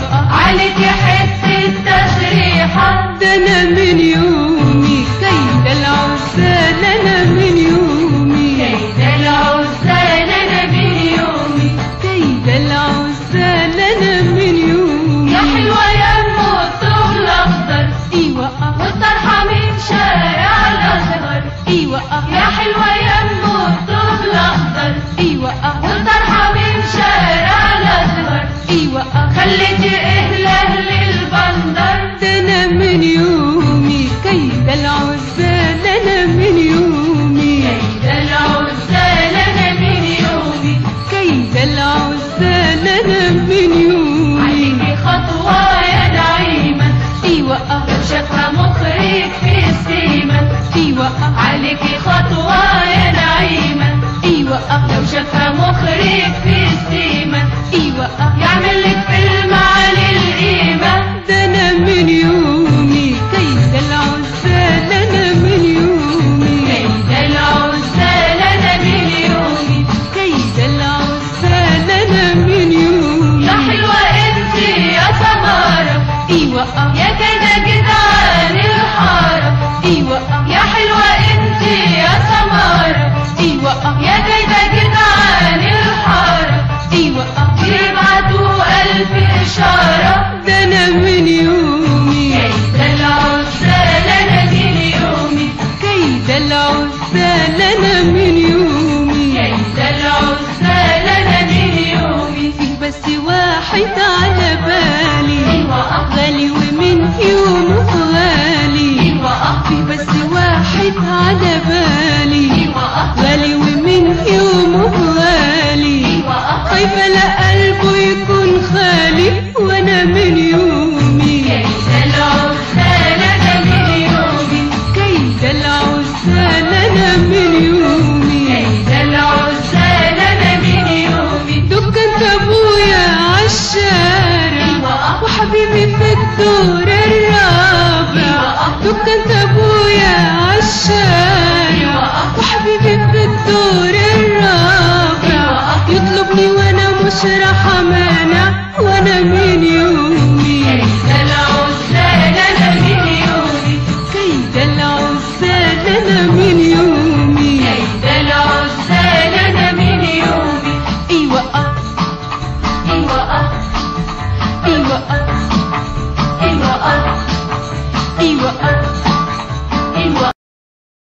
آه. عليك حتة تسريحة ده انا من يومي كيد العزال انا من يومي كيد العزال أنا من يومي كيد العزال انا من يومي يا حلوة يا أم الطفل الأخضر ايوه آه. والطرحة من شارع الأزهر ايوه آه. يا حلوة يا أم الطفل الأخضر ايوه آه. والطرحة من شارع الأزهر ايوه آه. خليتي إهله للبندر ده انا من يومي كيد العزال انا من يومي كيد العزال أنا من يومي كيد العزال انا من يومي عليكي خطوة يا نعيمة ايوه آه. لو شافها مخرج في السيمة ايوه آه. عليكي خطوة يا نعيمة ايوه آه. لو شافها مخرج في السيمة ايوه آه. يعمل لك فيلم عن القيمة ده انا من يومي كيد العزال انا من يومي كيد العزال أنا من يومي كيد العزال انا من يومي يا حلوة انت يا سمارة ايوه آه. يا كده جدعان الحارة ايوه آه. يا حلوة انت يا سمارة ايوه آه. يا كده جدعان الحارة ايوه آه. يبعتوا ألف إشارة ده انا من يومي كيد العزال أنا من يومي كيد العزال انا من يومي كيد العزال أنا من يومي في بس واحد على بالي أيوة أه غالي ومن يومه غالي أيوة أه في بس واحد على بالي أيوة أه غالي ومن يومه غالي أيوة أه خايفة لا قلبه يكون خالي وانا من يومي كيد العزال أنا من يومي كيد العزال انا من يومي كيد العزال أنا من يومي دكان ابويا عالشارع أيوة أه وحبيبي في الدور الرابع دكان ابويا عالشارع وحبيبي في الدور الرابع يطلبني وانا مش راح امانع وانا من يومي كيد العزال أنا من يومي كيد العزال انا من يومي كيد العزال أنا من يومي ايوه اه أيوة أه ايوه اه أيوة أه ايوه اه